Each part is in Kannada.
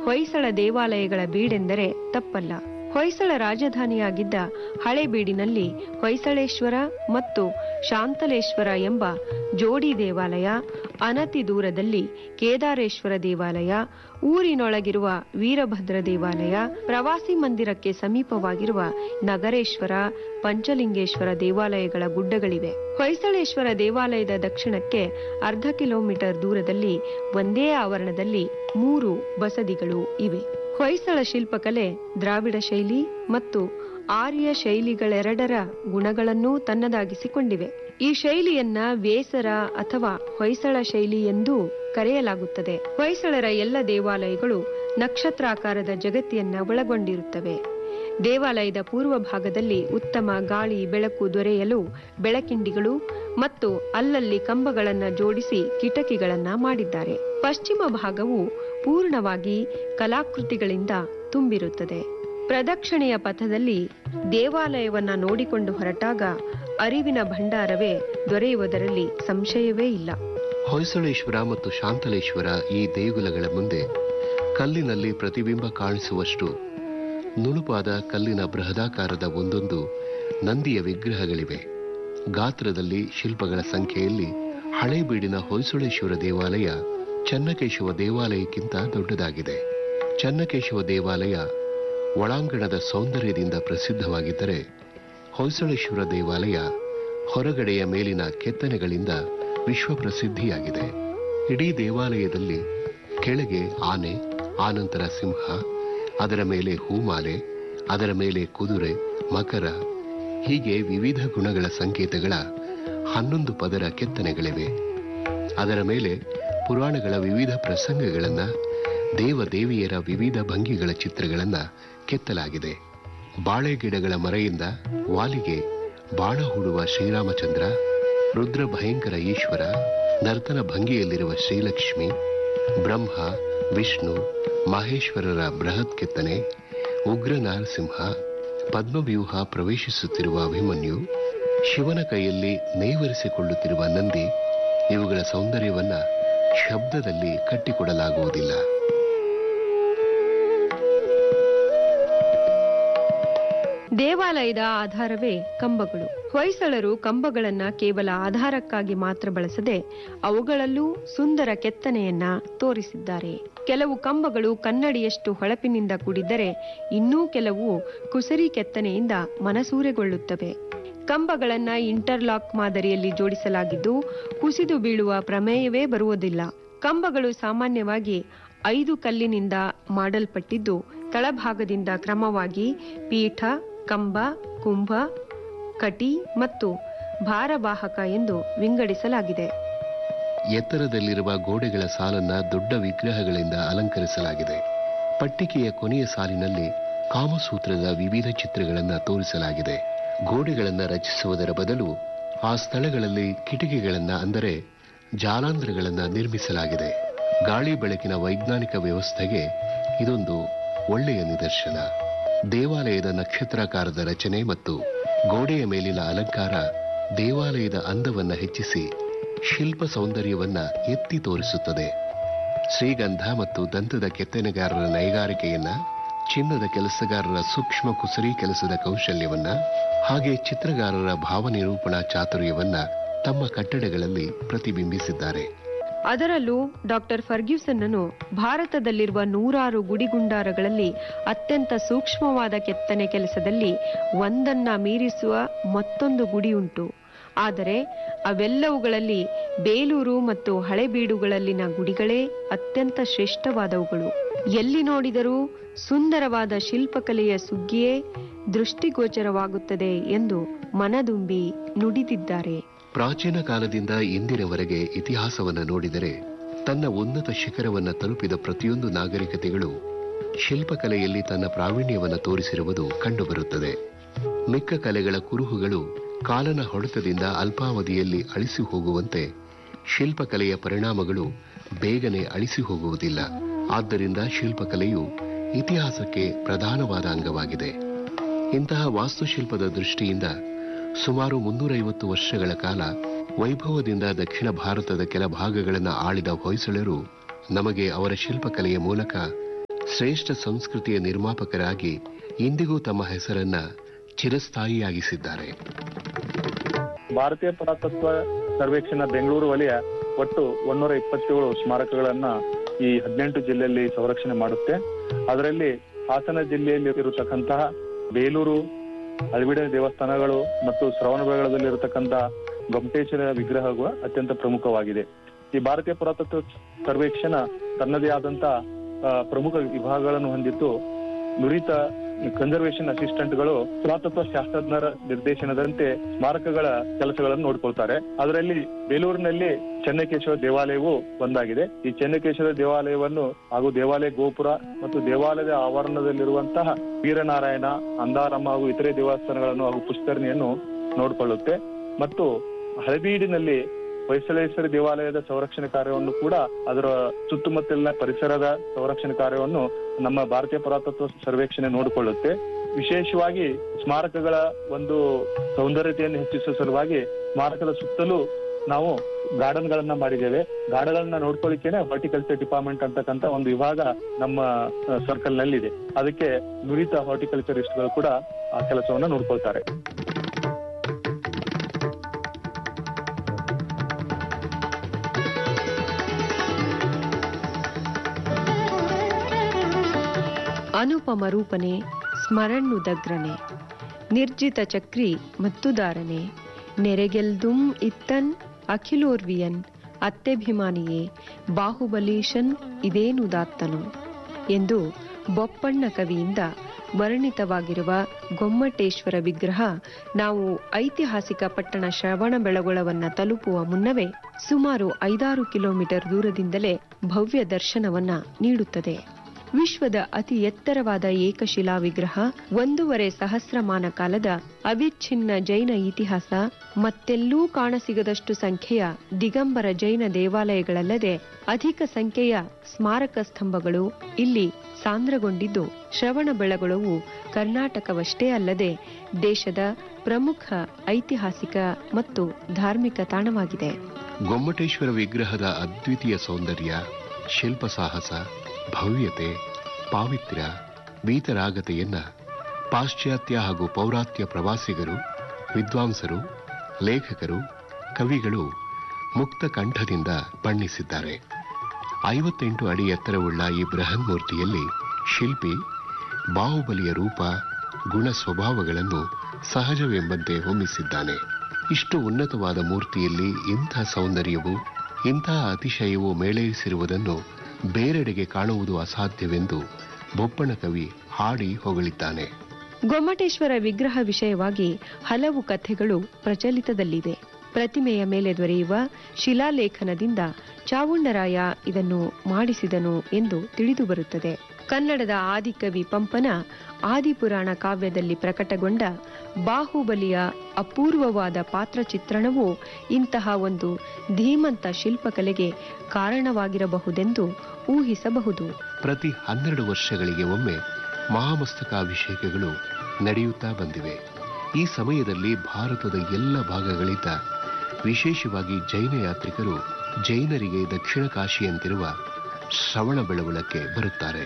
ಹೊಯ್ಸಳ ದೇವಾಲಯಗಳ ಬೀಡೆಂದರೆ ತಪ್ಪಲ್ಲ ಹೊಯ್ಸಳ ರಾಜಧಾನಿಯಾಗಿದ್ದ ಹಳೇಬೀಡಿನಲ್ಲಿ ಹೊಯ್ಸಳೇಶ್ವರ ಮತ್ತು ಶಾಂತಲೇಶ್ವರ ಎಂಬ ಜೋಡಿ ದೇವಾಲಯ ಅನತಿ ದೂರದಲ್ಲಿ ಕೇದಾರೇಶ್ವರ ದೇವಾಲಯ ಊರಿನೊಳಗಿರುವ ವೀರಭದ್ರ ದೇವಾಲಯ ಪ್ರವಾಸಿ ಮಂದಿರಕ್ಕೆ ಸಮೀಪವಾಗಿರುವ ನಗರೇಶ್ವರ ಪಂಚಲಿಂಗೇಶ್ವರ ದೇವಾಲಯಗಳ ಗುಡ್ಡಗಳಿವೆ ಹೊಯ್ಸಳೇಶ್ವರ ದೇವಾಲಯದ ದಕ್ಷಿಣಕ್ಕೆ ಅರ್ಧ ಕಿಲೋಮೀಟರ್ ದೂರದಲ್ಲಿ ಒಂದೇ ಆವರಣದಲ್ಲಿ ಮೂರು ಬಸದಿಗಳು ಇವೆ ಹೊಯ್ಸಳ ಶಿಲ್ಪಕಲೆ ದ್ರಾವಿಡ ಶೈಲಿ ಮತ್ತು ಆರ್ಯ ಶೈಲಿಗಳೆರಡರ ಗುಣಗಳನ್ನೂ ತನ್ನದಾಗಿಸಿಕೊಂಡಿವೆ ಈ ಶೈಲಿಯನ್ನ ವೇಸರ ಅಥವಾ ಹೊಯ್ಸಳ ಶೈಲಿ ಎಂದೂ ಕರೆಯಲಾಗುತ್ತದೆ ಹೊಯ್ಸಳರ ಎಲ್ಲ ದೇವಾಲಯಗಳು ನಕ್ಷತ್ರಾಕಾರದ ಜಗತ್ತಿಯನ್ನ ಒಳಗೊಂಡಿರುತ್ತವೆ ದೇವಾಲಯದ ಪೂರ್ವ ಭಾಗದಲ್ಲಿ ಉತ್ತಮ ಗಾಳಿ ಬೆಳಕು ದೊರೆಯಲು ಬೆಳಕಿಂಡಿಗಳು ಮತ್ತು ಅಲ್ಲಲ್ಲಿ ಕಂಬಗಳನ್ನ ಜೋಡಿಸಿ ಕಿಟಕಿಗಳನ್ನ ಮಾಡಿದ್ದಾರೆ ಪಶ್ಚಿಮ ಭಾಗವು ಪೂರ್ಣವಾಗಿ ಕಲಾಕೃತಿಗಳಿಂದ ತುಂಬಿರುತ್ತದೆ ಪ್ರದಕ್ಷಿಣೆಯ ಪಥದಲ್ಲಿ ದೇವಾಲಯವನ್ನ ನೋಡಿಕೊಂಡು ಹೊರಟಾಗ ಅರಿವಿನ ಭಂಡಾರವೇ ದೊರೆಯುವುದರಲ್ಲಿ ಸಂಶಯವೇ ಇಲ್ಲ ಹೊಯ್ಸಳೇಶ್ವರ ಮತ್ತು ಶಾಂತಲೇಶ್ವರ ಈ ದೇಗುಲಗಳ ಮುಂದೆ ಕಲ್ಲಿನಲ್ಲಿ ಪ್ರತಿಬಿಂಬ ಕಾಣಿಸುವಷ್ಟು ನುಣುಪಾದ ಕಲ್ಲಿನ ಬೃಹದಾಕಾರದ ಒಂದೊಂದು ನಂದಿಯ ವಿಗ್ರಹಗಳಿವೆ ಗಾತ್ರದಲ್ಲಿ ಶಿಲ್ಪಗಳ ಸಂಖ್ಯೆಯಲ್ಲಿ ಹಳೇಬೀಡಿನ ಹೊಯ್ಸಳೇಶ್ವರ ದೇವಾಲಯ ಚನ್ನಕೇಶವ ದೇವಾಲಯಕ್ಕಿಂತ ದೊಡ್ಡದಾಗಿದೆ ಚನ್ನಕೇಶವ ದೇವಾಲಯ ಒಳಾಂಗಣದ ಸೌಂದರ್ಯದಿಂದ ಪ್ರಸಿದ್ಧವಾಗಿದ್ದರೆ ಹೊಯ್ಸಳೇಶ್ವರ ದೇವಾಲಯ ಹೊರಗಡೆಯ ಮೇಲಿನ ಕೆತ್ತನೆಗಳಿಂದ ವಿಶ್ವಪ್ರಸಿದ್ಧಿಯಾಗಿದೆ ಇಡೀ ದೇವಾಲಯದಲ್ಲಿ ಕೆಳಗೆ ಆನೆ ಆನಂತರ ಸಿಂಹ ಅದರ ಮೇಲೆ ಹೂಮಾಲೆ ಅದರ ಮೇಲೆ ಕುದುರೆ ಮಕರ ಹೀಗೆ ವಿವಿಧ ಗುಣಗಳ ಸಂಕೇತಗಳ ಹನ್ನೊಂದು ಪದರ ಕೆತ್ತನೆಗಳಿವೆ ಅದರ ಮೇಲೆ ಪುರಾಣಗಳ ವಿವಿಧ ಪ್ರಸಂಗಗಳನ್ನ ದೇವ ದೇವಿಯರ ವಿವಿಧ ಭಂಗಿಗಳ ಚಿತ್ರಗಳನ್ನ ಕೆತ್ತಲಾಗಿದೆ ಬಾಳೆ ಗಿಡಗಳ ಮರೆಯಿಂದ ವಾಲಿಗೆ ಬಾಣ ಹೂಡುವ ಶ್ರೀರಾಮಚಂದ್ರ ರುದ್ರ ಭಯಂಕರ ಈಶ್ವರ ನರ್ತನ ಭಂಗಿಯಲ್ಲಿರುವ ಶ್ರೀಲಕ್ಷ್ಮಿ ಬ್ರಹ್ಮ ವಿಷ್ಣು ಮಹೇಶ್ವರರ ಬೃಹತ್ ಕೆತ್ತನೆ ಉಗ್ರ ನರಸಿಂಹ ಪದ್ಮವ್ಯೂಹ ಪ್ರವೇಶಿಸುತ್ತಿರುವ ಅಭಿಮನ್ಯು ಶಿವನ ಕೈಯಲ್ಲಿ ನೇವರಿಸಿಕೊಳ್ಳುತ್ತಿರುವ ನಂದಿ ಇವುಗಳ ಸೌಂದರ್ಯವನ್ನ ಶಬ್ದದಲ್ಲಿ ಕಟ್ಟಿಕೊಡಲಾಗುವುದಿಲ್ಲ ದೇವಾಲಯದ ಆಧಾರವೇ ಕಂಬಗಳು ಹೊಯ್ಸಳರು ಕಂಬಗಳನ್ನ ಕೇವಲ ಆಧಾರಕ್ಕಾಗಿ ಮಾತ್ರ ಬಳಸದೆ ಅವುಗಳಲ್ಲೂ ಸುಂದರ ಕೆತ್ತನೆಯನ್ನ ತೋರಿಸಿದ್ದಾರೆ ಕೆಲವು ಕಂಬಗಳು ಕನ್ನಡಿಯಷ್ಟು ಹೊಳಪಿನಿಂದ ಕೂಡಿದ್ದರೆ ಇನ್ನೂ ಕೆಲವು ಕುಸರಿ ಕೆತ್ತನೆಯಿಂದ ಮನಸೂರೆಗೊಳ್ಳುತ್ತವೆ ಕಂಬಗಳನ್ನ ಇಂಟರ್ಲಾಕ್ ಮಾದರಿಯಲ್ಲಿ ಜೋಡಿಸಲಾಗಿದ್ದು ಕುಸಿದು ಬೀಳುವ ಪ್ರಮೇಯವೇ ಬರುವುದಿಲ್ಲ ಕಂಬಗಳು ಸಾಮಾನ್ಯವಾಗಿ ಐದು ಕಲ್ಲಿನಿಂದ ಮಾಡಲ್ಪಟ್ಟಿದ್ದು ತಳಭಾಗದಿಂದ ಕ್ರಮವಾಗಿ ಪೀಠ ಕಂಬ ಕುಂಭ ಕಟಿ ಮತ್ತು ಭಾರವಾಹಕ ಎಂದು ವಿಂಗಡಿಸಲಾಗಿದೆ ಎತ್ತರದಲ್ಲಿರುವ ಗೋಡೆಗಳ ಸಾಲನ್ನ ದೊಡ್ಡ ವಿಗ್ರಹಗಳಿಂದ ಅಲಂಕರಿಸಲಾಗಿದೆ ಪಟ್ಟಿಕೆಯ ಕೊನೆಯ ಸಾಲಿನಲ್ಲಿ ಕಾಮಸೂತ್ರದ ವಿವಿಧ ಚಿತ್ರಗಳನ್ನ ತೋರಿಸಲಾಗಿದೆ ಗೋಡೆಗಳನ್ನ ರಚಿಸುವುದರ ಬದಲು ಆ ಸ್ಥಳಗಳಲ್ಲಿ ಕಿಟಕಿಗಳನ್ನ ಅಂದರೆ ಜಾಲಾಂಧ್ರಗಳನ್ನ ನಿರ್ಮಿಸಲಾಗಿದೆ ಗಾಳಿ ಬೆಳಕಿನ ವೈಜ್ಞಾನಿಕ ವ್ಯವಸ್ಥೆಗೆ ಇದೊಂದು ಒಳ್ಳೆಯ ನಿದರ್ಶನ ದೇವಾಲಯದ ನಕ್ಷತ್ರಾಕಾರದ ರಚನೆ ಮತ್ತು ಗೋಡೆಯ ಮೇಲಿನ ಅಲಂಕಾರ ದೇವಾಲಯದ ಅಂದವನ್ನ ಹೆಚ್ಚಿಸಿ ಶಿಲ್ಪ ಸೌಂದರ್ಯವನ್ನ ಎತ್ತಿ ತೋರಿಸುತ್ತದೆ ಶ್ರೀಗಂಧ ಮತ್ತು ದಂತದ ಕೆತ್ತನೆಗಾರರ ನೈಗಾರಿಕೆಯನ್ನ ಚಿನ್ನದ ಕೆಲಸಗಾರರ ಸೂಕ್ಷ್ಮ ಕುಸರಿ ಕೆಲಸದ ಕೌಶಲ್ಯವನ್ನ ಹಾಗೆ ಚಿತ್ರಗಾರರ ಭಾವನಿರೂಪಣಾ ಚಾತುರ್ಯವನ್ನ ತಮ್ಮ ಕಟ್ಟಡಗಳಲ್ಲಿ ಪ್ರತಿಬಿಂಬಿಸಿದ್ದಾರೆ ಅದರಲ್ಲೂ ಡಾಕ್ಟರ್ ಫರ್ಗ್ಯೂಸನ್ನನು ಭಾರತದಲ್ಲಿರುವ ನೂರಾರು ಗುಡಿಗುಂಡಾರಗಳಲ್ಲಿ ಅತ್ಯಂತ ಸೂಕ್ಷ್ಮವಾದ ಕೆತ್ತನೆ ಕೆಲಸದಲ್ಲಿ ಒಂದನ್ನ ಮೀರಿಸುವ ಮತ್ತೊಂದು ಗುಡಿಯುಂಟು ಆದರೆ ಅವೆಲ್ಲವುಗಳಲ್ಲಿ ಬೇಲೂರು ಮತ್ತು ಹಳೆಬೀಡುಗಳಲ್ಲಿನ ಗುಡಿಗಳೇ ಅತ್ಯಂತ ಶ್ರೇಷ್ಠವಾದವುಗಳು ಎಲ್ಲಿ ನೋಡಿದರೂ ಸುಂದರವಾದ ಶಿಲ್ಪಕಲೆಯ ಸುಗ್ಗಿಯೇ ದೃಷ್ಟಿಗೋಚರವಾಗುತ್ತದೆ ಎಂದು ಮನದುಂಬಿ ನುಡಿದಿದ್ದಾರೆ ಪ್ರಾಚೀನ ಕಾಲದಿಂದ ಇಂದಿನವರೆಗೆ ಇತಿಹಾಸವನ್ನ ನೋಡಿದರೆ ತನ್ನ ಉನ್ನತ ಶಿಖರವನ್ನ ತಲುಪಿದ ಪ್ರತಿಯೊಂದು ನಾಗರಿಕತೆಗಳು ಶಿಲ್ಪಕಲೆಯಲ್ಲಿ ತನ್ನ ಪ್ರಾವೀಣ್ಯವನ್ನ ತೋರಿಸಿರುವುದು ಕಂಡುಬರುತ್ತದೆ ಮಿಕ್ಕ ಕಲೆಗಳ ಕುರುಹುಗಳು ಕಾಲನ ಹೊಡೆತದಿಂದ ಅಲ್ಪಾವಧಿಯಲ್ಲಿ ಅಳಿಸಿ ಹೋಗುವಂತೆ ಶಿಲ್ಪಕಲೆಯ ಪರಿಣಾಮಗಳು ಬೇಗನೆ ಅಳಿಸಿ ಹೋಗುವುದಿಲ್ಲ ಆದ್ದರಿಂದ ಶಿಲ್ಪಕಲೆಯು ಇತಿಹಾಸಕ್ಕೆ ಪ್ರಧಾನವಾದ ಅಂಗವಾಗಿದೆ ಇಂತಹ ವಾಸ್ತುಶಿಲ್ಪದ ದೃಷ್ಟಿಯಿಂದ ಸುಮಾರು ಮುನ್ನೂರೈವತ್ತು ವರ್ಷಗಳ ಕಾಲ ವೈಭವದಿಂದ ದಕ್ಷಿಣ ಭಾರತದ ಕೆಲ ಭಾಗಗಳನ್ನು ಆಳಿದ ಹೊಯ್ಸಳರು ನಮಗೆ ಅವರ ಶಿಲ್ಪಕಲೆಯ ಮೂಲಕ ಶ್ರೇಷ್ಠ ಸಂಸ್ಕೃತಿಯ ನಿರ್ಮಾಪಕರಾಗಿ ಇಂದಿಗೂ ತಮ್ಮ ಹೆಸರನ್ನ ಚಿರಸ್ಥಾಯಿಯಾಗಿಸಿದ್ದಾರೆ ಭಾರತೀಯ ಪುರಾತತ್ವ ಸರ್ವೇಕ್ಷಣಾ ಬೆಂಗಳೂರು ವಲಯ ಒಟ್ಟು ಒಂದೂರ ಇಪ್ಪತ್ತೇಳು ಸ್ಮಾರಕಗಳನ್ನ ಈ ಹದಿನೆಂಟು ಜಿಲ್ಲೆಯಲ್ಲಿ ಸಂರಕ್ಷಣೆ ಮಾಡುತ್ತೆ ಅದರಲ್ಲಿ ಹಾಸನ ಜಿಲ್ಲೆಯಲ್ಲಿ ಇರತಕ್ಕಂತಹ ಬೇಲೂರು ಅಳವಿಡೆ ದೇವಸ್ಥಾನಗಳು ಮತ್ತು ಶ್ರವಣಬೆಳಗೊಳದಲ್ಲಿ ಇರತಕ್ಕಂತ ಗೊಮ್ಮಟೇಶ್ವರ ವಿಗ್ರಹಗಳು ಅತ್ಯಂತ ಪ್ರಮುಖವಾಗಿದೆ ಈ ಭಾರತೀಯ ಪುರಾತತ್ವ ಸರ್ವೇಕ್ಷಣಾ ತನ್ನದೇ ಆದಂತ ಆ, ಪ್ರಮುಖ ವಿಭಾಗಗಳನ್ನು ಹೊಂದಿದ್ದು ನುರಿತ ಕನ್ಸರ್ವೇಷನ್ ಅಸಿಸ್ಟೆಂಟ್ಗಳು ಪುರಾತತ್ವ ಶಾಸ್ತ್ರಜ್ಞರ ನಿರ್ದೇಶನದಂತೆ ಸ್ಮಾರಕಗಳ ಕೆಲಸಗಳನ್ನು ನೋಡ್ಕೊಳ್ತಾರೆ ಅದರಲ್ಲಿ ಬೇಲೂರಿನಲ್ಲಿ ಚೆನ್ನಕೇಶ್ವರ ದೇವಾಲಯವು ಒಂದಾಗಿದೆ ಈ ಚೆನ್ನಕೇಶ್ವರ ದೇವಾಲಯವನ್ನು ಹಾಗೂ ದೇವಾಲಯ ಗೋಪುರ ಮತ್ತು ದೇವಾಲಯದ ಆವರಣದಲ್ಲಿರುವಂತಹ ವೀರನಾರಾಯಣ ಅಂದಾರಮ್ಮ ಹಾಗೂ ಇತರೆ ದೇವಸ್ಥಾನಗಳನ್ನು ಹಾಗೂ ಪುಷ್ಕರಣಿಯನ್ನು ನೋಡಿಕೊಳ್ಳುತ್ತೆ ಮತ್ತು ಹಳಬೀಡಿನಲ್ಲಿ ಹೊಯ್ಸಳೇಶ್ವರ ದೇವಾಲಯದ ಸಂರಕ್ಷಣೆ ಕಾರ್ಯವನ್ನು ಕೂಡ ಅದರ ಸುತ್ತಮುತ್ತಲಿನ ಪರಿಸರದ ಸಂರಕ್ಷಣೆ ಕಾರ್ಯವನ್ನು ನಮ್ಮ ಭಾರತೀಯ ಪುರಾತತ್ವ ಸರ್ವೇಕ್ಷಣೆ ನೋಡಿಕೊಳ್ಳುತ್ತೆ ವಿಶೇಷವಾಗಿ ಸ್ಮಾರಕಗಳ ಒಂದು ಸೌಂದರ್ಯತೆಯನ್ನು ಹೆಚ್ಚಿಸುವ ಸಲುವಾಗಿ ಸ್ಮಾರಕದ ಸುತ್ತಲೂ ನಾವು ಗಾರ್ಡನ್ ಗಳನ್ನ ಮಾಡಿದ್ದೇವೆ ಗಾರ್ಡನ್ ಗಳನ್ನ ನೋಡ್ಕೊಳ್ಳಿಕ್ಕೇನೆ ಹಾರ್ಟಿಕಲ್ಚರ್ ಡಿಪಾರ್ಟ್ಮೆಂಟ್ ಅಂತಕ್ಕಂತ ಒಂದು ವಿಭಾಗ ನಮ್ಮ ಸರ್ಕಲ್ ನಲ್ಲಿ ಇದೆ ಅದಕ್ಕೆ ನುರಿತ ಹಾರ್ಟಿಕಲ್ಚರಿಸ್ಟ್ಗಳು ಕೂಡ ಆ ಕೆಲಸವನ್ನ ನೋಡ್ಕೊಳ್ತಾರೆ ಅನುಪಮ ರೂಪನೆ ಸ್ಮರಣ್ಣು ದಗ್ರನೆ ನಿರ್ಜಿತ ಚಕ್ರಿ ಮತ್ತುದಾರನೆ ನೆರೆಗೆಲ್ದುಂ ಇತ್ತನ್ ಅಖಿಲೋರ್ವಿಯನ್ ಅತ್ಯಭಿಮಾನಿಯೇ ಬಾಹುಬಲೀಶನ್ ಇದೇನುದಾತ್ತನು ಎಂದು ಬೊಪ್ಪಣ್ಣ ಕವಿಯಿಂದ ವರ್ಣಿತವಾಗಿರುವ ಗೊಮ್ಮಟೇಶ್ವರ ವಿಗ್ರಹ ನಾವು ಐತಿಹಾಸಿಕ ಪಟ್ಟಣ ಶ್ರವಣಬೆಳಗೊಳವನ್ನ ತಲುಪುವ ಮುನ್ನವೇ ಸುಮಾರು ಐದಾರು ಕಿಲೋಮೀಟರ್ ದೂರದಿಂದಲೇ ಭವ್ಯ ದರ್ಶನವನ್ನ ನೀಡುತ್ತದೆ ವಿಶ್ವದ ಅತಿ ಎತ್ತರವಾದ ಏಕಶಿಲಾ ವಿಗ್ರಹ ಒಂದೂವರೆ ಸಹಸ್ರಮಾನ ಕಾಲದ ಅವಿಚ್ಛಿನ್ನ ಜೈನ ಇತಿಹಾಸ ಮತ್ತೆಲ್ಲೂ ಕಾಣಸಿಗದಷ್ಟು ಸಂಖ್ಯೆಯ ದಿಗಂಬರ ಜೈನ ದೇವಾಲಯಗಳಲ್ಲದೆ ಅಧಿಕ ಸಂಖ್ಯೆಯ ಸ್ಮಾರಕ ಸ್ತಂಭಗಳು ಇಲ್ಲಿ ಸಾಂದ್ರಗೊಂಡಿದ್ದು ಶ್ರವಣ ಬೆಳಗೊಳವು ಕರ್ನಾಟಕವಷ್ಟೇ ಅಲ್ಲದೆ ದೇಶದ ಪ್ರಮುಖ ಐತಿಹಾಸಿಕ ಮತ್ತು ಧಾರ್ಮಿಕ ತಾಣವಾಗಿದೆ ಗೊಮ್ಮಟೇಶ್ವರ ವಿಗ್ರಹದ ಅದ್ವಿತೀಯ ಸೌಂದರ್ಯ ಶಿಲ್ಪ ಸಾಹಸ ಭವ್ಯತೆ ಪಾವಿತ್ರ್ಯ ವೀತರಾಗತೆಯನ್ನ ಪಾಶ್ಚಾತ್ಯ ಹಾಗೂ ಪೌರಾತ್ಯ ಪ್ರವಾಸಿಗರು ವಿದ್ವಾಂಸರು ಲೇಖಕರು ಕವಿಗಳು ಮುಕ್ತ ಕಂಠದಿಂದ ಬಣ್ಣಿಸಿದ್ದಾರೆ ಐವತ್ತೆಂಟು ಅಡಿ ಎತ್ತರವುಳ್ಳ ಈ ಬೃಹನ್ಮೂರ್ತಿಯಲ್ಲಿ ಶಿಲ್ಪಿ ಬಾಹುಬಲಿಯ ರೂಪ ಗುಣ ಸ್ವಭಾವಗಳನ್ನು ಸಹಜವೆಂಬಂತೆ ಹೊಮ್ಮಿಸಿದ್ದಾನೆ ಇಷ್ಟು ಉನ್ನತವಾದ ಮೂರ್ತಿಯಲ್ಲಿ ಇಂಥ ಸೌಂದರ್ಯವು ಇಂತಹ ಅತಿಶಯವು ಮೇಳೈಸಿರುವುದನ್ನು ಬೇರೆಡೆಗೆ ಕಾಣುವುದು ಅಸಾಧ್ಯವೆಂದು ಬೊಪ್ಪಣ ಕವಿ ಹಾಡಿ ಹೊಗಳಿದ್ದಾನೆ ಗೊಮ್ಮಟೇಶ್ವರ ವಿಗ್ರಹ ವಿಷಯವಾಗಿ ಹಲವು ಕಥೆಗಳು ಪ್ರಚಲಿತದಲ್ಲಿವೆ ಪ್ರತಿಮೆಯ ಮೇಲೆ ದೊರೆಯುವ ಶಿಲಾಲೇಖನದಿಂದ ಚಾವುಂಡರಾಯ ಇದನ್ನು ಮಾಡಿಸಿದನು ಎಂದು ತಿಳಿದುಬರುತ್ತದೆ ಕನ್ನಡದ ಆದಿಕವಿ ಪಂಪನ ಆದಿಪುರಾಣ ಕಾವ್ಯದಲ್ಲಿ ಪ್ರಕಟಗೊಂಡ ಬಾಹುಬಲಿಯ ಅಪೂರ್ವವಾದ ಪಾತ್ರ ಚಿತ್ರಣವು ಇಂತಹ ಒಂದು ಧೀಮಂತ ಶಿಲ್ಪಕಲೆಗೆ ಕಾರಣವಾಗಿರಬಹುದೆಂದು ಊಹಿಸಬಹುದು ಪ್ರತಿ ಹನ್ನೆರಡು ವರ್ಷಗಳಿಗೆ ಒಮ್ಮೆ ಮಹಾಮಸ್ತಕಾಭಿಷೇಕಗಳು ನಡೆಯುತ್ತಾ ಬಂದಿವೆ ಈ ಸಮಯದಲ್ಲಿ ಭಾರತದ ಎಲ್ಲ ಭಾಗಗಳಿಂದ ವಿಶೇಷವಾಗಿ ಜೈನ ಯಾತ್ರಿಕರು ಜೈನರಿಗೆ ದಕ್ಷಿಣ ಕಾಶಿಯಂತಿರುವ ಶ್ರವಣ ಬೆಳಗೊಳಕ್ಕೆ ಬರುತ್ತಾರೆ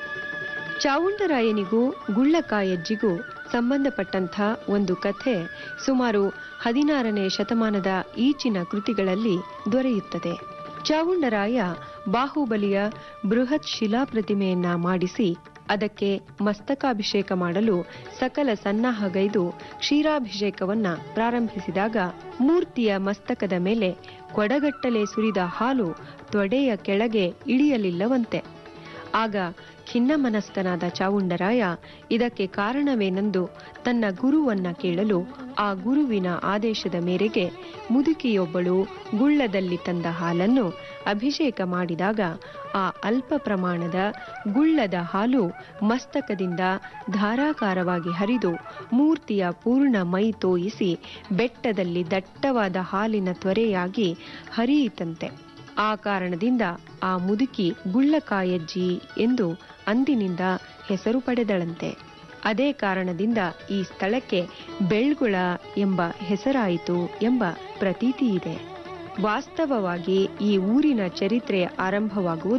ಚಾವುಂಡರಾಯನಿಗೂ ಗುಳ್ಳಕಾಯಜ್ಜಿಗೂ ಸಂಬಂಧಪಟ್ಟಂಥ ಒಂದು ಕಥೆ ಸುಮಾರು ಹದಿನಾರನೇ ಶತಮಾನದ ಈಚಿನ ಕೃತಿಗಳಲ್ಲಿ ದೊರೆಯುತ್ತದೆ ಚಾವುಂಡರಾಯ ಬಾಹುಬಲಿಯ ಬೃಹತ್ ಶಿಲಾ ಪ್ರತಿಮೆಯನ್ನ ಮಾಡಿಸಿ ಅದಕ್ಕೆ ಮಸ್ತಕಾಭಿಷೇಕ ಮಾಡಲು ಸಕಲ ಸನ್ನಾಹಗೈದು ಕ್ಷೀರಾಭಿಷೇಕವನ್ನ ಪ್ರಾರಂಭಿಸಿದಾಗ ಮೂರ್ತಿಯ ಮಸ್ತಕದ ಮೇಲೆ ಕೊಡಗಟ್ಟಲೆ ಸುರಿದ ಹಾಲು ತೊಡೆಯ ಕೆಳಗೆ ಇಳಿಯಲಿಲ್ಲವಂತೆ ಆಗ ಖಿನ್ನಮನಸ್ಕನಾದ ಚಾವುಂಡರಾಯ ಇದಕ್ಕೆ ಕಾರಣವೇನೆಂದು ತನ್ನ ಗುರುವನ್ನ ಕೇಳಲು ಆ ಗುರುವಿನ ಆದೇಶದ ಮೇರೆಗೆ ಮುದುಕಿಯೊಬ್ಬಳು ಗುಳ್ಳದಲ್ಲಿ ತಂದ ಹಾಲನ್ನು ಅಭಿಷೇಕ ಮಾಡಿದಾಗ ಆ ಅಲ್ಪ ಪ್ರಮಾಣದ ಗುಳ್ಳದ ಹಾಲು ಮಸ್ತಕದಿಂದ ಧಾರಾಕಾರವಾಗಿ ಹರಿದು ಮೂರ್ತಿಯ ಪೂರ್ಣ ಮೈ ತೋಯಿಸಿ ಬೆಟ್ಟದಲ್ಲಿ ದಟ್ಟವಾದ ಹಾಲಿನ ತ್ವರೆಯಾಗಿ ಹರಿಯಿತಂತೆ ಆ ಕಾರಣದಿಂದ ಆ ಮುದುಕಿ ಗುಳ್ಳಕಾಯಜ್ಜಿ ಎಂದು ಅಂದಿನಿಂದ ಹೆಸರು ಪಡೆದಳಂತೆ ಅದೇ ಕಾರಣದಿಂದ ಈ ಸ್ಥಳಕ್ಕೆ ಬೆಳ್ಗುಳ ಎಂಬ ಹೆಸರಾಯಿತು ಎಂಬ ಪ್ರತೀತಿ ಇದೆ ವಾಸ್ತವವಾಗಿ ಈ ಊರಿನ ಚರಿತ್ರೆ ಆರಂಭವಾಗುವುದು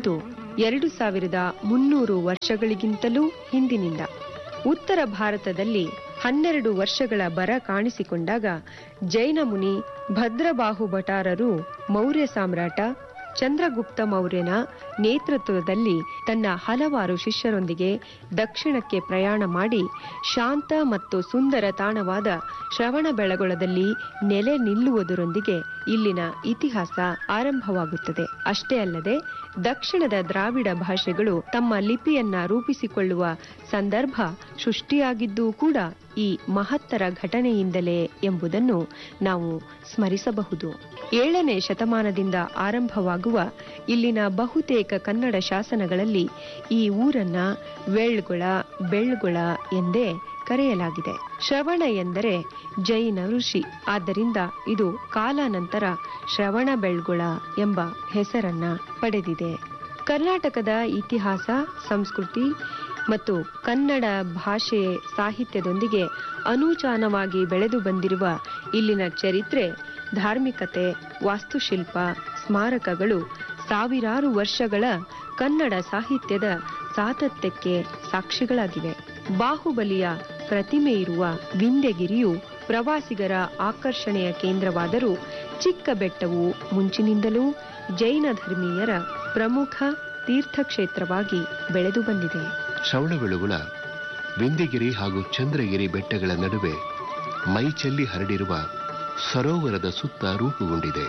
ಎರಡು ಸಾವಿರದ ಮುನ್ನೂರು ವರ್ಷಗಳಿಗಿಂತಲೂ ಹಿಂದಿನಿಂದ ಉತ್ತರ ಭಾರತದಲ್ಲಿ ಹನ್ನೆರಡು ವರ್ಷಗಳ ಬರ ಕಾಣಿಸಿಕೊಂಡಾಗ ಜೈನ ಮುನಿ ಭದ್ರಬಾಹು ಭಟಾರರು ಮೌರ್ಯ ಸಾಮ್ರಾಟ ಚಂದ್ರಗುಪ್ತ ಮೌರ್ಯನ ನೇತೃತ್ವದಲ್ಲಿ ತನ್ನ ಹಲವಾರು ಶಿಷ್ಯರೊಂದಿಗೆ ದಕ್ಷಿಣಕ್ಕೆ ಪ್ರಯಾಣ ಮಾಡಿ ಶಾಂತ ಮತ್ತು ಸುಂದರ ತಾಣವಾದ ಶ್ರವಣಬೆಳಗೊಳದಲ್ಲಿ ನೆಲೆ ನಿಲ್ಲುವುದರೊಂದಿಗೆ ಇಲ್ಲಿನ ಇತಿಹಾಸ ಆರಂಭವಾಗುತ್ತದೆ ಅಷ್ಟೇ ಅಲ್ಲದೆ ದಕ್ಷಿಣದ ದ್ರಾವಿಡ ಭಾಷೆಗಳು ತಮ್ಮ ಲಿಪಿಯನ್ನ ರೂಪಿಸಿಕೊಳ್ಳುವ ಸಂದರ್ಭ ಸೃಷ್ಟಿಯಾಗಿದ್ದೂ ಕೂಡ ಈ ಮಹತ್ತರ ಘಟನೆಯಿಂದಲೇ ಎಂಬುದನ್ನು ನಾವು ಸ್ಮರಿಸಬಹುದು ಏಳನೇ ಶತಮಾನದಿಂದ ಆರಂಭವಾಗುವ ಇಲ್ಲಿನ ಬಹುತೇಕ ಕನ್ನಡ ಶಾಸನಗಳಲ್ಲಿ ಈ ಊರನ್ನ ವೇಳ್ಗೊಳ ಬೆಳ್ಗೊಳ ಎಂದೇ ಕರೆಯಲಾಗಿದೆ ಶ್ರವಣ ಎಂದರೆ ಜೈನ ಋಷಿ ಆದ್ದರಿಂದ ಇದು ಕಾಲಾನಂತರ ಶ್ರವಣ ಬೆಳ್ಗೊಳ ಎಂಬ ಹೆಸರನ್ನ ಪಡೆದಿದೆ ಕರ್ನಾಟಕದ ಇತಿಹಾಸ ಸಂಸ್ಕೃತಿ ಮತ್ತು ಕನ್ನಡ ಭಾಷೆ ಸಾಹಿತ್ಯದೊಂದಿಗೆ ಅನೂಚಾನವಾಗಿ ಬೆಳೆದು ಬಂದಿರುವ ಇಲ್ಲಿನ ಚರಿತ್ರೆ ಧಾರ್ಮಿಕತೆ ವಾಸ್ತುಶಿಲ್ಪ ಸ್ಮಾರಕಗಳು ಸಾವಿರಾರು ವರ್ಷಗಳ ಕನ್ನಡ ಸಾಹಿತ್ಯದ ಸಾತತ್ಯಕ್ಕೆ ಸಾಕ್ಷಿಗಳಾಗಿವೆ ಬಾಹುಬಲಿಯ ಪ್ರತಿಮೆ ಇರುವ ವಿಂಧ್ಯಗಿರಿಯು ಪ್ರವಾಸಿಗರ ಆಕರ್ಷಣೆಯ ಕೇಂದ್ರವಾದರೂ ಚಿಕ್ಕ ಬೆಟ್ಟವು ಮುಂಚಿನಿಂದಲೂ ಜೈನ ಧರ್ಮೀಯರ ಪ್ರಮುಖ ತೀರ್ಥಕ್ಷೇತ್ರವಾಗಿ ಬೆಳೆದು ಬಂದಿದೆ ಶ್ರವಣಬೆಳಗುಳ ವಿಂಧ್ಯಗಿರಿ ಹಾಗೂ ಚಂದ್ರಗಿರಿ ಬೆಟ್ಟಗಳ ನಡುವೆ ಮೈಚೆಲ್ಲಿ ಹರಡಿರುವ ಸರೋವರದ ಸುತ್ತ ರೂಪುಗೊಂಡಿದೆ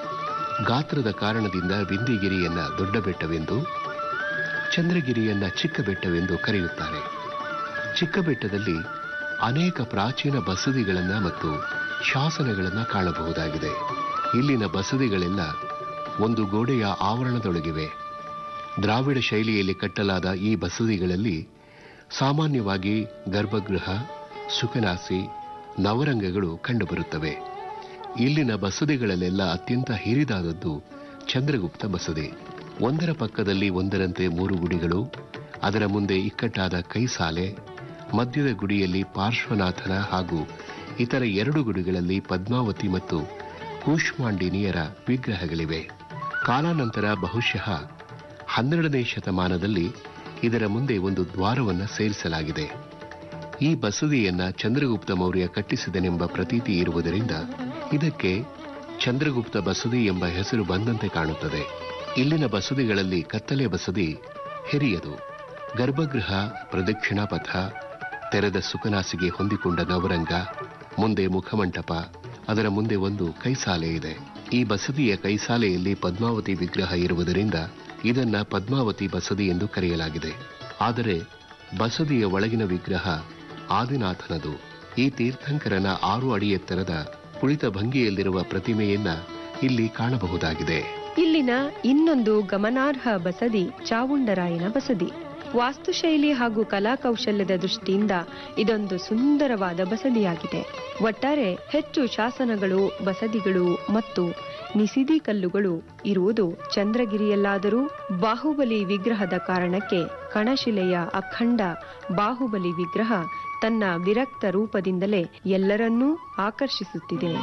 ಗಾತ್ರದ ಕಾರಣದಿಂದ ವಿಂಧ್ಯಗಿರಿಯನ್ನ ದೊಡ್ಡ ಬೆಟ್ಟವೆಂದು ಚಂದ್ರಗಿರಿಯನ್ನ ಚಿಕ್ಕ ಬೆಟ್ಟವೆಂದು ಕರೆಯುತ್ತಾರೆ ಚಿಕ್ಕ ಬೆಟ್ಟದಲ್ಲಿ ಅನೇಕ ಪ್ರಾಚೀನ ಬಸದಿಗಳನ್ನ ಮತ್ತು ಶಾಸನಗಳನ್ನ ಕಾಣಬಹುದಾಗಿದೆ ಇಲ್ಲಿನ ಬಸದಿಗಳೆಲ್ಲ ಒಂದು ಗೋಡೆಯ ಆವರಣದೊಳಗಿವೆ ದ್ರಾವಿಡ ಶೈಲಿಯಲ್ಲಿ ಕಟ್ಟಲಾದ ಈ ಬಸದಿಗಳಲ್ಲಿ ಸಾಮಾನ್ಯವಾಗಿ ಗರ್ಭಗೃಹ ಸುಖನಾಸಿ ನವರಂಗಗಳು ಕಂಡುಬರುತ್ತವೆ ಇಲ್ಲಿನ ಬಸದಿಗಳಲ್ಲೆಲ್ಲ ಅತ್ಯಂತ ಹಿರಿದಾದದ್ದು ಚಂದ್ರಗುಪ್ತ ಬಸದಿ ಒಂದರ ಪಕ್ಕದಲ್ಲಿ ಒಂದರಂತೆ ಮೂರು ಗುಡಿಗಳು ಅದರ ಮುಂದೆ ಇಕ್ಕಟ್ಟಾದ ಕೈಸಾಲೆ ಮಧ್ಯದ ಗುಡಿಯಲ್ಲಿ ಪಾರ್ಶ್ವನಾಥನ ಹಾಗೂ ಇತರ ಎರಡು ಗುಡಿಗಳಲ್ಲಿ ಪದ್ಮಾವತಿ ಮತ್ತು ಕೂಷ್ಮಾಂಡಿನಿಯರ ವಿಗ್ರಹಗಳಿವೆ ಕಾಲಾನಂತರ ಬಹುಶಃ ಹನ್ನೆರಡನೇ ಶತಮಾನದಲ್ಲಿ ಇದರ ಮುಂದೆ ಒಂದು ದ್ವಾರವನ್ನು ಸೇರಿಸಲಾಗಿದೆ ಈ ಬಸದಿಯನ್ನ ಚಂದ್ರಗುಪ್ತ ಮೌರ್ಯ ಕಟ್ಟಿಸಿದನೆಂಬ ಪ್ರತೀತಿ ಇರುವುದರಿಂದ ಇದಕ್ಕೆ ಚಂದ್ರಗುಪ್ತ ಬಸದಿ ಎಂಬ ಹೆಸರು ಬಂದಂತೆ ಕಾಣುತ್ತದೆ ಇಲ್ಲಿನ ಬಸದಿಗಳಲ್ಲಿ ಕತ್ತಲೆ ಬಸದಿ ಹಿರಿಯದು ಗರ್ಭಗೃಹ ಪ್ರದಕ್ಷಿಣಾ ಪಥ ತೆರೆದ ಸುಖನಾಸಿಗೆ ಹೊಂದಿಕೊಂಡ ನವರಂಗ ಮುಂದೆ ಮುಖಮಂಟಪ ಅದರ ಮುಂದೆ ಒಂದು ಕೈಸಾಲೆ ಇದೆ ಈ ಬಸದಿಯ ಕೈಸಾಲೆಯಲ್ಲಿ ಪದ್ಮಾವತಿ ವಿಗ್ರಹ ಇರುವುದರಿಂದ ಇದನ್ನ ಪದ್ಮಾವತಿ ಬಸದಿ ಎಂದು ಕರೆಯಲಾಗಿದೆ ಆದರೆ ಬಸದಿಯ ಒಳಗಿನ ವಿಗ್ರಹ ಆದಿನಾಥನದು ಈ ತೀರ್ಥಂಕರನ ಆರು ಅಡಿ ಎತ್ತರದ ಕುಳಿತ ಭಂಗಿಯಲ್ಲಿರುವ ಪ್ರತಿಮೆಯನ್ನ ಇಲ್ಲಿ ಕಾಣಬಹುದಾಗಿದೆ ಇಲ್ಲಿನ ಇನ್ನೊಂದು ಗಮನಾರ್ಹ ಬಸದಿ ಚಾವುಂಡರಾಯನ ಬಸದಿ ವಾಸ್ತುಶೈಲಿ ಹಾಗೂ ಕಲಾಕೌಶಲ್ಯದ ದೃಷ್ಟಿಯಿಂದ ಇದೊಂದು ಸುಂದರವಾದ ಬಸದಿಯಾಗಿದೆ ಒಟ್ಟಾರೆ ಹೆಚ್ಚು ಶಾಸನಗಳು ಬಸದಿಗಳು ಮತ್ತು ನಿಸಿದಿ ಕಲ್ಲುಗಳು ಇರುವುದು ಚಂದ್ರಗಿರಿಯಲ್ಲಾದರೂ ಬಾಹುಬಲಿ ವಿಗ್ರಹದ ಕಾರಣಕ್ಕೆ ಕಣಶಿಲೆಯ ಅಖಂಡ ಬಾಹುಬಲಿ ವಿಗ್ರಹ ತನ್ನ ವಿರಕ್ತ ರೂಪದಿಂದಲೇ ಎಲ್ಲರನ್ನೂ ಆಕರ್ಷಿಸುತ್ತಿದೆ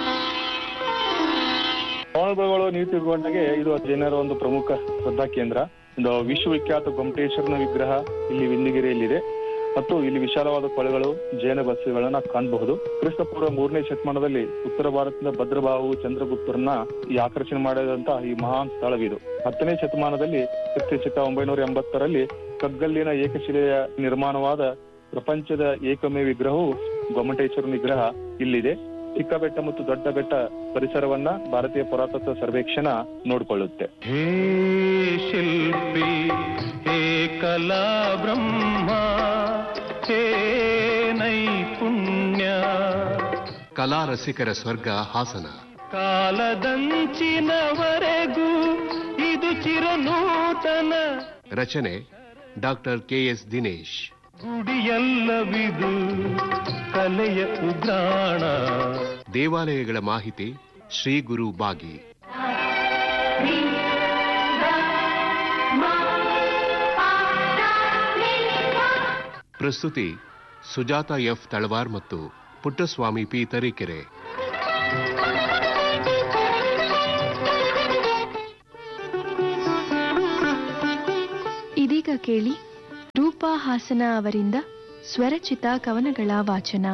ಶ್ರವಣಬೆಳಗೊಳ ನೀವು ತಿಳ್ಕೊಂಡಾಗೆ ಇದು ಜೈನರ ಒಂದು ಪ್ರಮುಖ ಶ್ರದ್ಧಾ ಕೇಂದ್ರ ಒಂದು ವಿಶ್ವವಿಖ್ಯಾತ ಗೊಮಟೇಶ್ವರನ ವಿಗ್ರಹ ಇಲ್ಲಿ ವಿಂದಿಗಿರಿಯಲ್ಲಿದೆ ಮತ್ತು ಇಲ್ಲಿ ವಿಶಾಲವಾದ ಕೊಳೆಗಳು ಜೈನ ಬಸ್ಸುಗಳನ್ನ ಕಾಣಬಹುದು ಕ್ರಿಸ್ತಪೂರ್ವ ಮೂರನೇ ಶತಮಾನದಲ್ಲಿ ಉತ್ತರ ಭಾರತದ ಭದ್ರಬಾಹು ಚಂದ್ರಗುಪ್ತರನ್ನ ಈ ಆಕರ್ಷಣೆ ಮಾಡಿದಂತ ಈ ಮಹಾನ್ ಸ್ಥಳವಿದು ಹತ್ತನೇ ಶತಮಾನದಲ್ಲಿ ಕ್ರಿಸ್ತಶಕ ಒಂಬೈನೂರ ಎಂಬತ್ತರಲ್ಲಿ ಕಗ್ಗಲ್ಲಿನ ಏಕಶಿಲೆಯ ನಿರ್ಮಾಣವಾದ ಪ್ರಪಂಚದ ಏಕಮೇ ವಿಗ್ರಹವು ಗೊಮ್ಮಟೇಶ್ವರನ ವಿಗ್ರಹ ಇಲ್ಲಿದೆ ಚಿಕ್ಕ ಬೆಟ್ಟ ಮತ್ತು ದೊಡ್ಡ ಬೆಟ್ಟ ಪರಿಸರವನ್ನ ಭಾರತೀಯ ಪುರಾತತ್ವ ಸರ್ವೇಕ್ಷಣ ನೋಡಿಕೊಳ್ಳುತ್ತೆ हे शिल्पी हे कला ब्रह्मा हे नैपुण्य ಕಲಾ ರಸಿಕರ ಸ್ವರ್ಗ ಹಾಸನ ಕಾಲದಂಚಿನವರೆಗೂ ಇದು ಚಿರನೂತನ ರಚನೆ ಡಾಕ್ಟರ್ ಕೆಎಸ್ ದಿನೇಶ್ ಗುಡಿಯಲ್ಲವಿದು ಕಲೆಯ ಉಗ್ರಾಣ ದೇವಾಲಯಗಳ ಮಾಹಿತಿ ಶ್ರೀ ಗುರು ಬಾಗಿ ಪ್ರಸ್ತುತಿ ಸುಜಾತ ಎಫ್ ತಳವಾರ್ ಮತ್ತು ಪುಟ್ಟಸ್ವಾಮಿ ಪಿ ತರೀಕೆರೆ ಕೇಳಿ ರೂಪಾ ಹಾಸನ ಅವರಿಂದ ಸ್ವರಚಿತ ಕವನಗಳ ವಾಚನ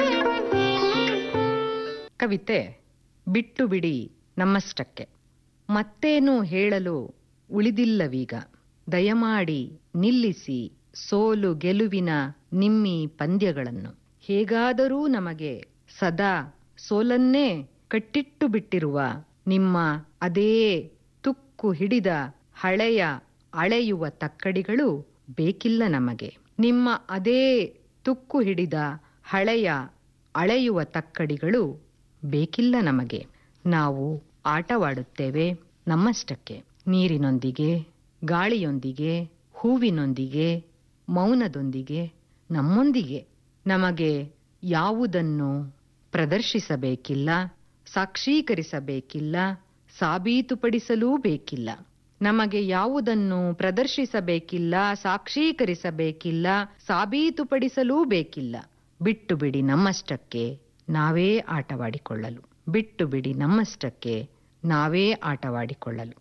ಕವಿತೆ ಬಿಟ್ಟು ಬಿಡಿ ನಮ್ಮಷ್ಟಕ್ಕೆ ಮತ್ತೇನು ಹೇಳಲು ಉಳಿದಿಲ್ಲವೀಗ ದಯಮಾಡಿ ನಿಲ್ಲಿಸಿ ಸೋಲು ಗೆಲುವಿನ ನಿಮ್ಮಿ ಪಂದ್ಯಗಳನ್ನು ಹೇಗಾದರೂ ನಮಗೆ ಸದಾ ಸೋಲನ್ನೇ ಕಟ್ಟಿಟ್ಟು ಬಿಟ್ಟಿರುವ ನಿಮ್ಮ ಅದೇ ತುಕ್ಕು ಹಿಡಿದ ಹಳೆಯ ಅಳೆಯುವ ತಕ್ಕಡಿಗಳು ಬೇಕಿಲ್ಲ ನಮಗೆ ನಿಮ್ಮ ಅದೇ ತುಕ್ಕು ಹಿಡಿದ ಹಳೆಯ ಅಳೆಯುವ ತಕ್ಕಡಿಗಳು ಬೇಕಿಲ್ಲ ನಮಗೆ ನಾವು ಆಟವಾಡುತ್ತೇವೆ ನಮ್ಮಷ್ಟಕ್ಕೆ ನೀರಿನೊಂದಿಗೆ ಗಾಳಿಯೊಂದಿಗೆ ಹೂವಿನೊಂದಿಗೆ ಮೌನದೊಂದಿಗೆ ನಮ್ಮೊಂದಿಗೆ ನಮಗೆ ಯಾವುದನ್ನು ಪ್ರದರ್ಶಿಸಬೇಕಿಲ್ಲ ಸಾಕ್ಷೀಕರಿಸಬೇಕಿಲ್ಲ ಸಾಬೀತುಪಡಿಸಲೂ ಬೇಕಿಲ್ಲ ನಮಗೆ ಯಾವುದನ್ನು ಪ್ರದರ್ಶಿಸಬೇಕಿಲ್ಲ ಸಾಕ್ಷೀಕರಿಸಬೇಕಿಲ್ಲ ಸಾಬೀತುಪಡಿಸಲೂ ಬೇಕಿಲ್ಲ ಬಿಟ್ಟು ಬಿಡಿ ನಮ್ಮಷ್ಟಕ್ಕೆ ನಾವೇ ಆಟವಾಡಿಕೊಳ್ಳಲು ಬಿಟ್ಟು ಬಿಡಿ ನಮ್ಮಷ್ಟಕ್ಕೆ ನಾವೇ ಆಟವಾಡಿಕೊಳ್ಳಲು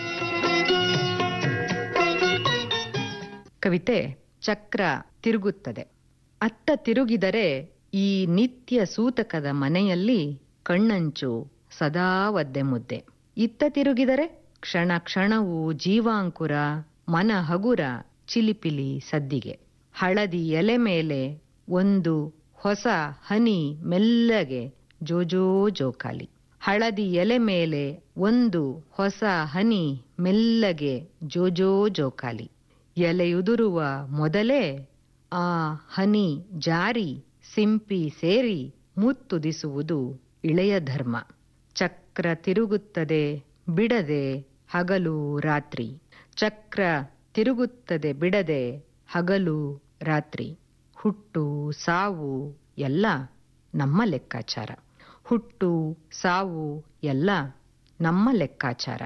ಕವಿತೆ ಚಕ್ರ ತಿರುಗುತ್ತದೆ ಅತ್ತ ತಿರುಗಿದರೆ ಈ ನಿತ್ಯ ಸೂತಕದ ಮನೆಯಲ್ಲಿ ಕಣ್ಣಂಚು ಸದಾ ಒದ್ದೆ ಮುದ್ದೆ ಇತ್ತ ತಿರುಗಿದರೆ ಕ್ಷಣ ಕ್ಷಣವೂ ಜೀವಾಂಕುರ ಮನ ಹಗುರ ಚಿಲಿಪಿಲಿ ಸದ್ದಿಗೆ ಹಳದಿ ಎಲೆ ಮೇಲೆ ಒಂದು ಹೊಸ ಹನಿ ಮೆಲ್ಲಗೆ ಜೋಜೋ ಜೋಕಾಲಿ ಹಳದಿ ಎಲೆ ಮೇಲೆ ಒಂದು ಹೊಸ ಹನಿ ಮೆಲ್ಲಗೆ ಜೋಜೋ ಜೋಕಾಲಿ ಎಲೆಯುದುರುವ ಮೊದಲೇ ಆ ಹನಿ ಜಾರಿ ಸಿಂಪಿ ಸೇರಿ ಮುತ್ತುದಿಸುವುದು ಇಳೆಯ ಧರ್ಮ ಚಕ್ರ ತಿರುಗುತ್ತದೆ ಬಿಡದೆ ಹಗಲು ರಾತ್ರಿ ಚಕ್ರ ತಿರುಗುತ್ತದೆ ಬಿಡದೆ ಹಗಲು ರಾತ್ರಿ ಹುಟ್ಟು ಸಾವು ಎಲ್ಲ ನಮ್ಮ ಲೆಕ್ಕಾಚಾರ ಹುಟ್ಟು ಸಾವು ಎಲ್ಲ ನಮ್ಮ ಲೆಕ್ಕಾಚಾರ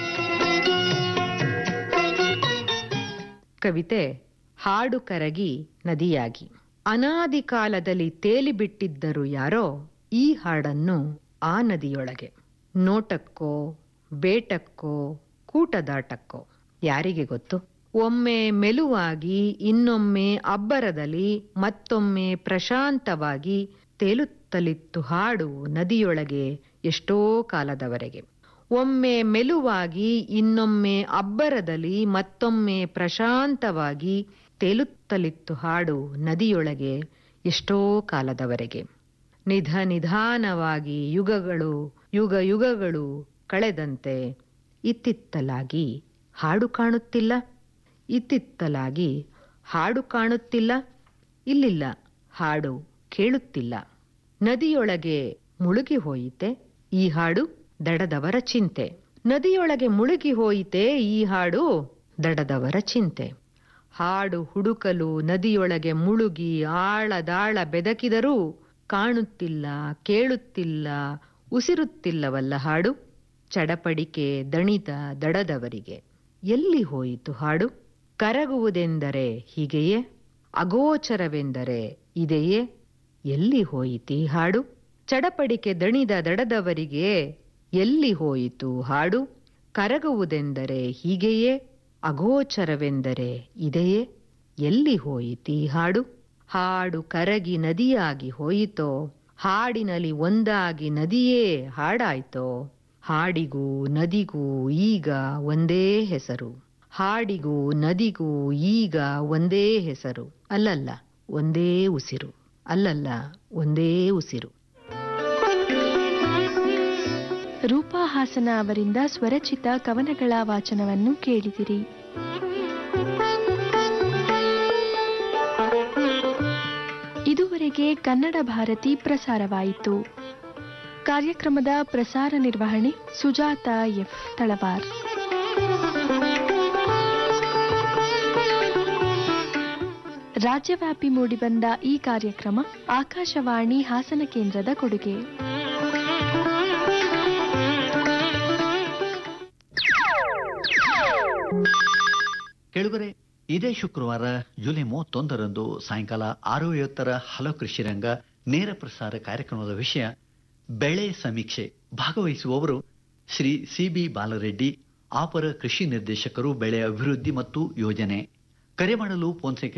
ಕವಿತೆ ಹಾಡು ಕರಗಿ ನದಿಯಾಗಿ ಅನಾದಿ ಕಾಲದಲ್ಲಿ ತೇಲಿಬಿಟ್ಟಿದ್ದರು ಯಾರೋ ಈ ಹಾಡನ್ನು ಆ ನದಿಯೊಳಗೆ ನೋಟಕ್ಕೋ ಬೇಟಕ್ಕೋ ಕೂಟದಾಟಕ್ಕೋ ಯಾರಿಗೆ ಗೊತ್ತು ಒಮ್ಮೆ ಮೆಲುವಾಗಿ ಇನ್ನೊಮ್ಮೆ ಅಬ್ಬರದಲ್ಲಿ ಮತ್ತೊಮ್ಮೆ ಪ್ರಶಾಂತವಾಗಿ ತೇಲುತ್ತಲಿತ್ತು ಹಾಡು ನದಿಯೊಳಗೆ ಎಷ್ಟೋ ಕಾಲದವರೆಗೆ ಒಮ್ಮೆ ಮೆಲುವಾಗಿ ಇನ್ನೊಮ್ಮೆ ಅಬ್ಬರದಲ್ಲಿ ಮತ್ತೊಮ್ಮೆ ಪ್ರಶಾಂತವಾಗಿ ತೇಲುತ್ತಲಿತ್ತು ಹಾಡು ನದಿಯೊಳಗೆ ಎಷ್ಟೋ ಕಾಲದವರೆಗೆ ನಿಧ ನಿಧಾನವಾಗಿ ಯುಗಗಳು ಯುಗ ಯುಗಗಳು ಕಳೆದಂತೆ ಇತ್ತಿತ್ತಲಾಗಿ ಹಾಡು ಕಾಣುತ್ತಿಲ್ಲ ಇತ್ತಿತ್ತಲಾಗಿ ಹಾಡು ಕಾಣುತ್ತಿಲ್ಲ ಇಲ್ಲಿಲ್ಲ ಹಾಡು ಕೇಳುತ್ತಿಲ್ಲ ನದಿಯೊಳಗೆ ಮುಳುಗಿ ಹೋಯಿತೆ ಈ ಹಾಡು ದಡದವರ ಚಿಂತೆ ನದಿಯೊಳಗೆ ಮುಳುಗಿ ಹೋಯಿತೆ ಈ ಹಾಡು ದಡದವರ ಚಿಂತೆ ಹಾಡು ಹುಡುಕಲು ನದಿಯೊಳಗೆ ಮುಳುಗಿ ಆಳದಾಳ ಬೆದಕಿದರೂ ಕಾಣುತ್ತಿಲ್ಲ ಕೇಳುತ್ತಿಲ್ಲ ಉಸಿರುತ್ತಿಲ್ಲವಲ್ಲ ಹಾಡು ಚಡಪಡಿಕೆ ದಣಿತ ದಡದವರಿಗೆ ಎಲ್ಲಿ ಹೋಯಿತು ಹಾಡು ಕರಗುವುದೆಂದರೆ ಹೀಗೆಯೇ ಅಗೋಚರವೆಂದರೆ ಇದೆಯೇ ಎಲ್ಲಿ ಹೋಯಿತಿ ಹಾಡು ಚಡಪಡಿಕೆ ದಣಿದ ದಡದವರಿಗೆ ಎಲ್ಲಿ ಹೋಯಿತು ಹಾಡು ಕರಗುವುದೆಂದರೆ ಹೀಗೆಯೇ ಅಗೋಚರವೆಂದರೆ ಇದೆಯೇ ಎಲ್ಲಿ ಹೋಯಿತಿ ಹಾಡು ಹಾಡು ಕರಗಿ ನದಿಯಾಗಿ ಹೋಯಿತೋ ಹಾಡಿನಲ್ಲಿ ಒಂದಾಗಿ ನದಿಯೇ ಹಾಡಾಯ್ತೋ ಹಾಡಿಗೂ ನದಿಗೂ ಈಗ ಒಂದೇ ಹೆಸರು ಹಾಡಿಗೂ ನದಿಗೂ ಈಗ ಒಂದೇ ಹೆಸರು ಅಲ್ಲಲ್ಲ ಒಂದೇ ಉಸಿರು ಅಲ್ಲಲ್ಲ ಒಂದೇ ಉಸಿರು ರೂಪಾ ಹಾಸನ ಅವರಿಂದ ಸ್ವರಚಿತ ಕವನಗಳ ವಾಚನವನ್ನು ಕೇಳಿದಿರಿ ಇದುವರೆಗೆ ಕನ್ನಡ ಭಾರತಿ ಪ್ರಸಾರವಾಯಿತು ಕಾರ್ಯಕ್ರಮದ ಪ್ರಸಾರ ನಿರ್ವಹಣೆ ಸುಜಾತ ಎಫ್ ತಳವಾರ್ ರಾಜ್ಯವ್ಯಾಪಿ ಮೂಡಿಬಂದ ಈ ಕಾರ್ಯಕ್ರಮ ಆಕಾಶವಾಣಿ ಹಾಸನ ಕೇಂದ್ರದ ಕೊಡುಗೆ ಕೆಳಗರೆ ಇದೇ ಶುಕ್ರವಾರ ಜುಲೈ ಮೂವತ್ತೊಂದರಂದು ಸಾಯಂಕಾಲ ಆರು ಐವತ್ತರ ಹಲೋ ಕೃಷಿ ರಂಗ ನೇರ ಪ್ರಸಾರ ಕಾರ್ಯಕ್ರಮದ ವಿಷಯ ಬೆಳೆ ಸಮೀಕ್ಷೆ ಭಾಗವಹಿಸುವವರು ಶ್ರೀ ಸಿ ಬಿ ಬಾಲರೆಡ್ಡಿ ಅಪರ ಕೃಷಿ ನಿರ್ದೇಶಕರು ಬೆಳೆ ಅಭಿವೃದ್ಧಿ ಮತ್ತು ಯೋಜನೆ ಕರೆ ಮಾಡಲು ಫೋನ್ ಸಂಖ್ಯೆ